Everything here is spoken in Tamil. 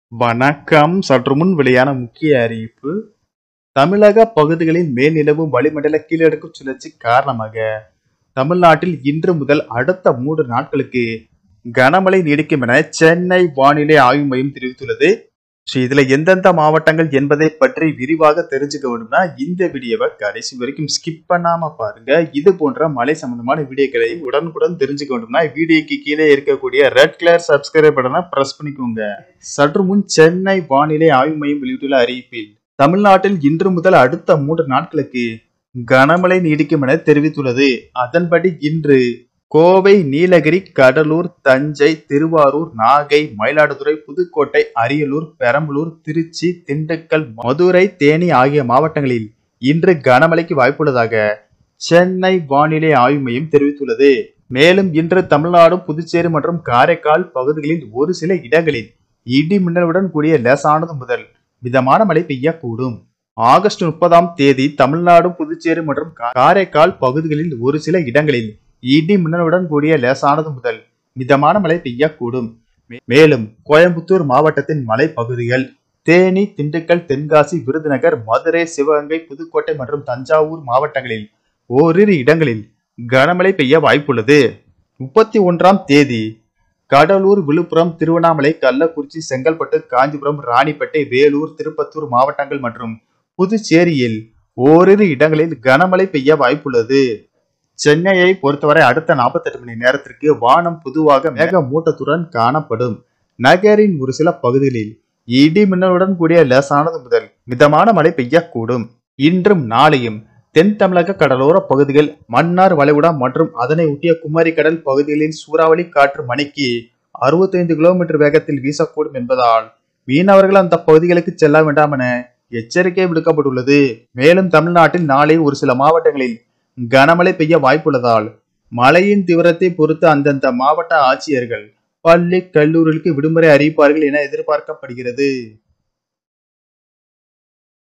வணக்கம் சற்று முன் வெளியான முக்கிய அறிவிப்பு தமிழக பகுதிகளில் மேல்நிலவும் வளிமண்டல கீழடுக்கு சுழற்சி காரணமாக தமிழ்நாட்டில் இன்று முதல் அடுத்த மூன்று நாட்களுக்கு கனமழை நீடிக்கும் என சென்னை வானிலை ஆய்வு மையம் தெரிவித்துள்ளது ஸோ இதுல எந்தெந்த மாவட்டங்கள் என்பதை பற்றி விரிவாக தெரிஞ்சுக்க வேண்டும்னா இந்த வீடியோவை கடைசி வரைக்கும் ஸ்கிப் பண்ணாம பாருங்க இது போன்ற மழை சம்பந்தமான வீடியோக்களை உடனுக்குடன் தெரிஞ்சுக்க வேண்டும்னா வீடியோக்கு கீழே இருக்கக்கூடிய ரெட் கலர் சப்ஸ்கிரைப் பட்டனை பிரஸ் பண்ணிக்கோங்க சற்று முன் சென்னை வானிலை ஆய்வு மையம் வெளியிட்டுள்ள அறிவிப்பில் தமிழ்நாட்டில் இன்று முதல் அடுத்த மூன்று நாட்களுக்கு கனமழை நீடிக்கும் என தெரிவித்துள்ளது அதன்படி இன்று கோவை நீலகிரி கடலூர் தஞ்சை திருவாரூர் நாகை மயிலாடுதுறை புதுக்கோட்டை அரியலூர் பெரம்பலூர் திருச்சி திண்டுக்கல் மதுரை தேனி ஆகிய மாவட்டங்களில் இன்று கனமழைக்கு வாய்ப்புள்ளதாக சென்னை வானிலை ஆய்வு மையம் தெரிவித்துள்ளது மேலும் இன்று தமிழ்நாடு புதுச்சேரி மற்றும் காரைக்கால் பகுதிகளில் ஒரு சில இடங்களில் இடி மின்னலுடன் கூடிய லேசானது முதல் மிதமான மழை பெய்யக்கூடும் ஆகஸ்ட் முப்பதாம் தேதி தமிழ்நாடு புதுச்சேரி மற்றும் கா- காரைக்கால் பகுதிகளில் ஒரு சில இடங்களில் இடி மின்னலுடன் கூடிய லேசானது முதல் மிதமான மழை பெய்யக்கூடும் மே- மேலும் கோயம்புத்தூர் மாவட்டத்தின் மலைப்பகுதிகள் தேனி திண்டுக்கல் தென்காசி விருதுநகர் மதுரை சிவகங்கை புதுக்கோட்டை மற்றும் தஞ்சாவூர் மாவட்டங்களில் ஓரிரு இடங்களில் கனமழை பெய்ய வாய்ப்புள்ளது முப்பத்தி ஒன்றாம் தேதி கடலூர் விழுப்புரம் திருவண்ணாமலை கள்ளக்குறிச்சி செங்கல்பட்டு காஞ்சிபுரம் ராணிப்பேட்டை வேலூர் திருப்பத்தூர் மாவட்டங்கள் மற்றும் புதுச்சேரியில் ஓரிரு இடங்களில் கனமழை பெய்ய வாய்ப்புள்ளது சென்னையை பொறுத்தவரை அடுத்த 48 மணி நேரத்திற்கு வானம் பொதுவாக மேகமூட்டத்துடன் காணப்படும் நகரின் ஒரு சில பகுதிகளில் இடி மின்னலுடன் கூடிய லேசானது முதல் மிதமான மழை பெய்யக்கூடும் இன்றும் நாளையும் தென் தமிழக கடலோர பகுதிகள் மன்னார் வளைகுடா மற்றும் அதனை ஒட்டிய குமரி கடல் பகுதிகளில் சூறாவளி காற்று மணிக்கு 65 கிலோமீட்டர் வேகத்தில் வீசக்கூடும் என்பதால் மீனவர்கள் அந்த பகுதிகளுக்கு செல்ல வேண்டாம் என எச்சரிக்கை விடுக்கப்பட்டுள்ளது மேலும் தமிழ்நாட்டில் நாளை ஒரு சில மாவட்டங்களில் கனமழை பெய்ய வாய்ப்புள்ளதால் மழையின் தீவிரத்தை பொறுத்து அந்தந்த மாவட்ட ஆட்சியர்கள் பள்ளி கல்லூரிகளுக்கு விடுமுறை அறிவிப்பார்கள் என எதிர்பார்க்கப்படுகிறது